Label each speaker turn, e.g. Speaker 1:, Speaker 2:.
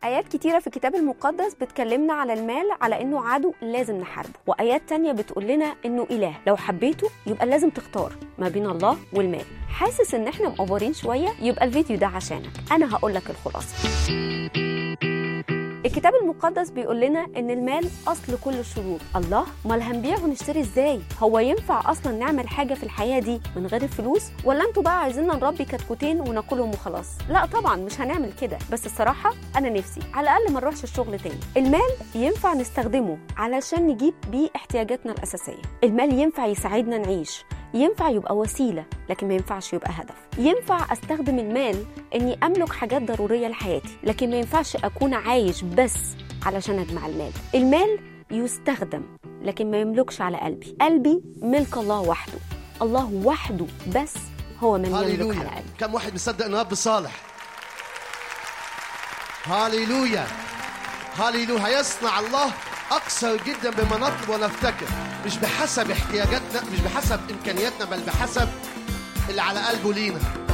Speaker 1: آيات كتيرة في الكتاب المقدس بتكلمنا على المال على إنه عدو لازم نحاربه وآيات تانية بتقول لنا إنه إله لو حبيته يبقى لازم تختار ما بين الله والمال حاسس إن إحنا مقفرين شوية يبقى الفيديو ده عشانك أنا هقول لك الخلاصة الكتاب المقدس بيقول لنا ان المال اصل كل الشرور الله امال هنبيع ونشتري ازاي هو ينفع اصلا نعمل حاجه في الحياه دي من غير الفلوس ولا انتوا بقى عايزيننا نربي كتكوتين وناكلهم وخلاص لا طبعا مش هنعمل كده بس الصراحه انا نفسي على الاقل ما نروحش الشغل تاني المال ينفع نستخدمه علشان نجيب بيه احتياجاتنا الاساسيه المال ينفع يساعدنا نعيش ينفع يبقى وسيله لكن ما ينفعش يبقى هدف ينفع استخدم المال اني املك حاجات ضروريه لحياتي لكن ما ينفعش اكون عايش بس علشان اجمع المال المال يستخدم لكن ما يملكش على قلبي قلبي ملك الله وحده الله وحده بس هو من يملك على
Speaker 2: هاليلويا
Speaker 1: قلبي
Speaker 2: كم واحد مصدق انه اب صالح هاليلويا هاليلويا هيصنع الله اكثر جدا بما نطلب ونفتكر مش بحسب احتياجاتنا مش بحسب امكانياتنا بل بحسب اللي على قلبه لينا